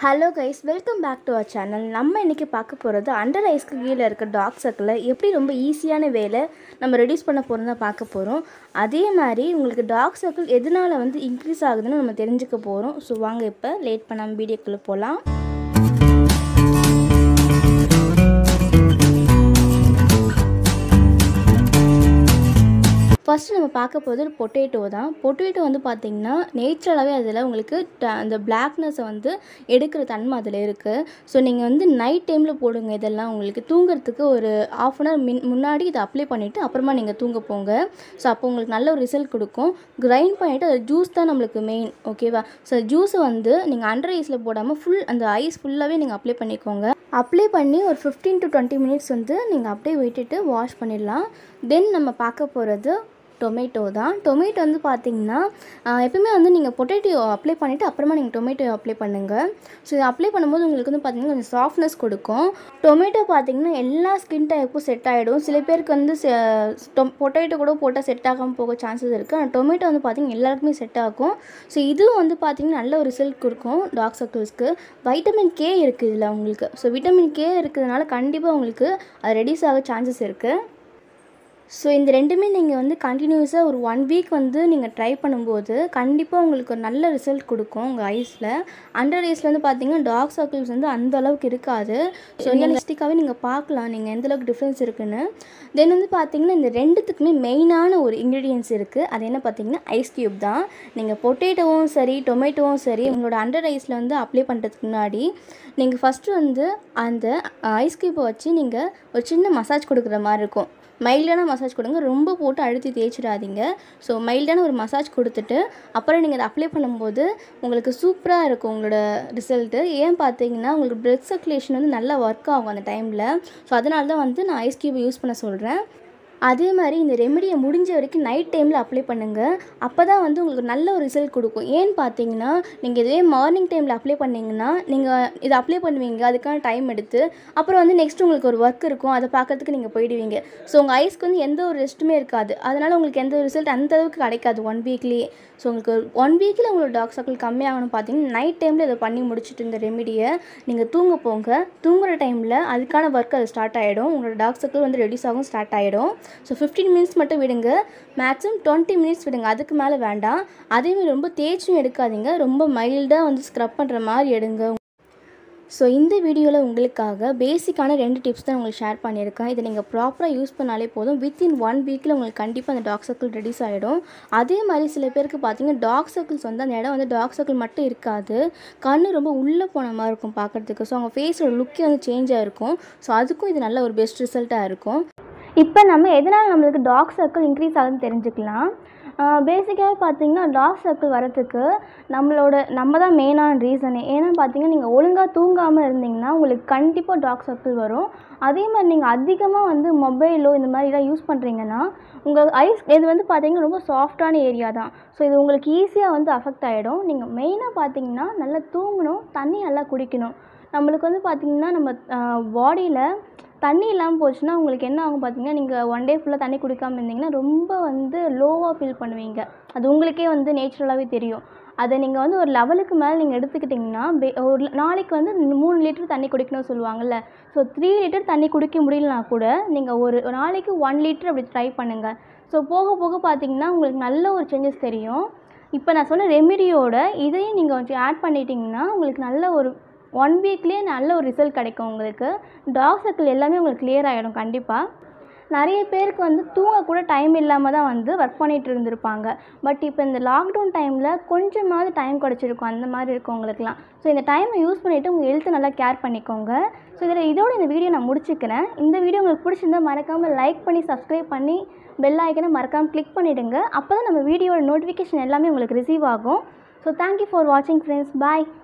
hello guys welcome back to our channel நம்ம இன்றைக்கி பார்க்க போகிறது அண்டர் ஐஸ்க்கு கீழே இருக்க டாக் சர்க்கிளை எப்படி ரொம்ப ஈஸியான வேலை நம்ம ரெடியூஸ் பண்ண போகிறோம் தான் பார்க்க போகிறோம் அதே மாதிரி உங்களுக்கு டாக் சர்க்கிள் எதனால் வந்து இன்க்ரீஸ் ஆகுதுன்னு நம்ம தெரிஞ்சுக்க போகிறோம் ஸோ வாங்க இப்போ லேட் பண்ணாமல் வீடியோக்குள்ளே போகலாம் ஃபஸ்ட்டு நம்ம பார்க்க போகிறது பொட்டேட்டோ தான் பொட்டேட்டோ வந்து பார்த்திங்கன்னா நேச்சுரலாகவே அதில் உங்களுக்கு ட- அந்த பிளாக்னஸை வந்து எடுக்கிற தன்மை அதில் இருக்குது ஸோ நீங்கள் வந்து நைட் டைமில் போடுங்க இதெல்லாம் உங்களுக்கு தூங்குறதுக்கு ஒரு ஆஃப் அன் ஹவர் மின் முன்னாடி இதை அப்ளை பண்ணிவிட்டு அப்புறமா நீங்கள் தூங்க போங்க ஸோ அப்போ உங்களுக்கு நல்ல ஒரு ரிசல்ட் கொடுக்கும் கிரைண்ட் பண்ணிவிட்டு அது ஜூஸ் தான் நம்மளுக்கு மெயின் ஓகேவா ஸோ ஜூஸை வந்து நீங்கள் அண்டர் ஐஸில் போடாமல் ஃபுல் அந்த ஐஸ் ஃபுல்லாகவே நீங்கள் அப்ளை பண்ணிக்கோங்க அப்ளை பண்ணி ஒரு ஃபிஃப்டீன் டு டுவெண்ட்டி மினிட்ஸ் வந்து நீங்கள் அப்படியே விட்டுட்டு வாஷ் பண்ணிடலாம் தென் நம்ம பார்க்க போகிறது டொமேட்டோ தான் டொமேட்டோ வந்து பார்த்தீங்கன்னா ஆஹ், எப்பவுமே வந்து நீங்கள் பொட்டேட்டோ அப்ளை பண்ணிவிட்டு அப்புறமா நீங்கள் டொமேட்டோ அப்ளை பண்ணுங்கள் ஸோ இது அப்ளை பண்ணும்போது உங்களுக்கு வந்து பார்த்தீங்கன்னா கொஞ்சம் சாஃப்ட்னஸ் கொடுக்கும் டொமேட்டோ பார்த்தீங்கன்னா எல்லா ஸ்கின் டைப்பும் செட் ஆகிடும் சில பேருக்கு வந்து பொட்டேட்டோ கூட போட்டால் செட் ஆகாமல் போக சான்சஸ் இருக்குது ஆனால் டொமேட்டோ வந்து பார்த்தீங்கன்னா எல்லாருக்குமே செட் ஆகும் ஸோ இதுவும் வந்து பார்த்தீங்கன்னா நல்ல ஒரு ரிசல்ட் கொடுக்கும் டார்க் சர்க்கிள்ஸ்க்கு வைட்டமின் கே இருக்குது இதில் உங்களுக்கு ஸோ விட்டமின் கே இருக்கிறதுனால கண்டிப்பாக உங்களுக்கு அது ரெடியூஸ் ஆக சான்சஸ் இருக்குது ஸோ இந்த ரெண்டுமே நீங்கள் வந்து கண்டினியூஸாக ஒரு ஒன் வீக் வந்து நீங்கள் ட்ரை பண்ணும்போது கண்டிப்பாக உங்களுக்கு ஒரு நல்ல ரிசல்ட் கொடுக்கும் உங்கள் ஐஸில் அண்டர் ஐஸில் வந்து பார்த்தீங்கன்னா டார்க் சர்க்கிள்ஸ் வந்து அந்த அளவுக்கு இருக்காது ஸோ ரியலிஸ்டிக்காகவே நீங்கள் பார்க்கலாம் நீங்கள் எந்த அளவுக்கு டிஃப்ரென்ஸ் இருக்குன்னு தென் வந்து பார்த்தீங்கன்னா இந்த ரெண்டுத்துக்குமே மெயினான ஒரு இன்க்ரீடியன்ஸ் இருக்குது அது என்ன பார்த்தீங்கன்னா ஐஸ் க்யூப் தான் நீங்கள் பொட்டேட்டோவும் சரி டொமேட்டோவும் சரி உங்களோட அண்டர் ஐஸில் வந்து அப்ளை பண்ணுறதுக்கு முன்னாடி நீங்கள் ஃபஸ்ட்டு வந்து அந்த ஐஸ் க்யூப்பை வச்சு நீங்கள் ஒரு சின்ன மசாஜ் கொடுக்குற மாதிரி இருக்கும் மைல்டான மசாஜ் கொடுங்க ரொம்ப போட்டு அழுத்தி தேய்ச்சிடாதீங்க ஸோ மைல்டான ஒரு மசாஜ் கொடுத்துட்டு அப்புறம் நீங்கள் அதை அப்ளை பண்ணும்போது உங்களுக்கு சூப்பராக இருக்கும் உங்களோட ரிசல்ட்டு ஏன் பார்த்தீங்கன்னா உங்களுக்கு பிளட் சர்க்குலேஷன் வந்து நல்லா ஒர்க் ஆகும் அந்த டைமில் ஸோ அதனால தான் வந்து நான் ஐஸ் க்யூப் யூஸ் பண்ண சொல்கிறேன் அதே மாதிரி இந்த ரெமெடியை முடிஞ்ச வரைக்கும் நைட் டைமில் அப்ளை பண்ணுங்கள் அப்போ தான் வந்து உங்களுக்கு நல்ல ஒரு ரிசல்ட் கொடுக்கும் ஏன்னு பார்த்தீங்கன்னா நீங்கள் இதுவே மார்னிங் டைமில் அப்ளை பண்ணீங்கன்னா நீங்கள் இதை அப்ளை பண்ணுவீங்க அதுக்கான டைம் எடுத்து அப்புறம் வந்து நெக்ஸ்ட் உங்களுக்கு ஒரு ஒர்க் இருக்கும் அதை பார்க்கறதுக்கு நீங்கள் போயிடுவீங்க ஸோ உங்கள் ஐஸ்க்கு வந்து எந்த ஒரு ரெஸ்ட்டுமே இருக்காது அதனால் உங்களுக்கு எந்த ஒரு ரிசல்ட் அந்த அளவுக்கு கிடைக்காது ஒன் வீக்லேயே ஸோ உங்களுக்கு ஒன் வீக்கில் உங்களோட டாக் சர்க்கிள் கம்மியாகணும் பார்த்தீங்கன்னா நைட் டைமில் இதை பண்ணி முடிச்சுட்டு இந்த ரெமிடியை நீங்கள் தூங்க போங்க தூங்குற டைமில் அதுக்கான ஒர்க் அது ஸ்டார்ட் ஆகிடும் உங்களோட டாக் சர்க்கிள் வந்து ரெடியூஸ் ஆகும் ஸ்டார்ட் ஆகிடும் ஸோ ஃபிஃப்டீன் மினிட்ஸ் மட்டும் விடுங்க மேக்ஸிமம் டுவெண்ட்டி மினிட்ஸ் விடுங்க அதுக்கு மேலே வேண்டாம் அதேமாதிரி ரொம்ப தேய்ச்சும் எடுக்காதீங்க ரொம்ப மைல்டாக வந்து ஸ்க்ரப் பண்ணுற மாதிரி எடுங்க ஸோ இந்த வீடியோவில் உங்களுக்காக பேசிக்கான ரெண்டு டிப்ஸ் தான் உங்களுக்கு ஷேர் பண்ணியிருக்கேன் இதை நீங்கள் ப்ராப்பராக யூஸ் பண்ணாலே போதும் வித்தின் ஒன் வீக்கில் உங்களுக்கு கண்டிப்பாக அந்த டாக் சர்க்கிள் ரெடியூஸ் ஆகிடும் அதே மாதிரி சில பேருக்கு பார்த்தீங்கன்னா டாக் சர்க்கிள்ஸ் வந்து அந்த இடம் வந்து டாக் சர்க்கிள் மட்டும் இருக்காது கண்ணு ரொம்ப உள்ளே போன மாதிரி இருக்கும் பார்க்குறதுக்கு ஸோ அவங்க ஃபேஸோட லுக்கே வந்து சேஞ்ச் ஆகிருக்கும் ஸோ அதுக்கும் இது நல்ல ஒரு பெஸ்ட் ரிசல்ட்டாக இருக்கும் இப்போ நம்ம எதனால் நம்மளுக்கு டாக் சர்க்கிள் இன்க்ரீஸ் ஆகுதுன்னு தெரிஞ்சுக்கலாம் பேசிக்காகவே பார்த்தீங்கன்னா டாக் சர்க்கிள் வரத்துக்கு நம்மளோட நம்ம தான் மெயினான ரீசனே ஏன்னா பார்த்தீங்கன்னா நீங்கள் ஒழுங்காக தூங்காமல் இருந்தீங்கன்னா உங்களுக்கு கண்டிப்பாக டாக் சர்க்கிள் வரும் அதே மாதிரி நீங்கள் அதிகமாக வந்து மொபைலோ இந்த மாதிரிலாம் யூஸ் பண்ணுறீங்கன்னா உங்கள் ஐஸ் இது வந்து பார்த்தீங்கன்னா ரொம்ப சாஃப்டான ஏரியா தான் ஸோ இது உங்களுக்கு ஈஸியாக வந்து அஃபெக்ட் ஆகிடும் நீங்கள் மெயினாக பார்த்தீங்கன்னா நல்லா தூங்கணும் தண்ணி நல்லா குடிக்கணும் நம்மளுக்கு வந்து பார்த்திங்கன்னா நம்ம பாடியில் தண்ணி இல்லாமல் போச்சுன்னா உங்களுக்கு என்ன ஆகும் பார்த்தீங்கன்னா நீங்கள் ஒன் டே ஃபுல்லாக தண்ணி குடிக்காமல் இருந்தீங்கன்னா ரொம்ப வந்து லோவாக ஃபீல் பண்ணுவீங்க அது உங்களுக்கே வந்து நேச்சுரலாகவே தெரியும் அதை நீங்கள் வந்து ஒரு லெவலுக்கு மேலே நீங்கள் எடுத்துக்கிட்டிங்கன்னா பே- ஒரு நாளைக்கு வந்து மூணு லிட்டர் தண்ணி குடிக்கணும்னு சொல்லுவாங்கல்ல ஸோ த்ரீ லிட்டர் தண்ணி குடிக்க முடியலனா கூட நீங்கள் ஒரு ஒரு நாளைக்கு ஒன் லிட்டர் அப்படி ட்ரை பண்ணுங்கள் ஸோ போக போக பார்த்தீங்கன்னா உங்களுக்கு நல்ல ஒரு சேஞ்சஸ் தெரியும் இப்போ நான் சொன்ன ரெமிடியோட இதையும் நீங்கள் கொஞ்சம் ஆட் பண்ணிட்டீங்கன்னா உங்களுக்கு நல்ல ஒரு ஒன் வீக்லேயே நல்ல ஒரு ரிசல்ட் கிடைக்கும் உங்களுக்கு டாக் சர்க்கிள் எல்லாமே உங்களுக்கு clear ஆகிடும் கண்டிப்பாக நிறைய பேருக்கு வந்து தூங்க கூட டைம் இல்லாமல் தான் வந்து ஒர்க் பண்ணிட்டு இருந்திருப்பாங்க பட் இப்போ இந்த லாக்டவுன் டைமில் கொஞ்சமாவது டைம் கிடச்சிருக்கும் அந்த மாதிரி இருக்கவங்களுக்குலாம் ஸோ இந்த டைமை யூஸ் பண்ணிவிட்டு உங்கள் ஹெல்த்தை நல்லா கேர் பண்ணிக்கோங்க ஸோ இதில் இதோட இந்த வீடியோ நான் முடிச்சுக்கிறேன் இந்த வீடியோ உங்களுக்கு பிடிச்சிருந்தா மறக்காமல் லைக் பண்ணி சப்ஸ்கிரைப் பண்ணி பெல் ஐக்கனை மறக்காமல் கிளிக் பண்ணிவிடுங்க அப்போ தான் நம்ம வீடியோட நோட்டிஃபிகேஷன் எல்லாமே உங்களுக்கு ரிசீவ் ஆகும் ஸோ தேங்க்யூ ஃபார் வாட்சிங் ஃப்ரெண்ட்ஸ் பாய்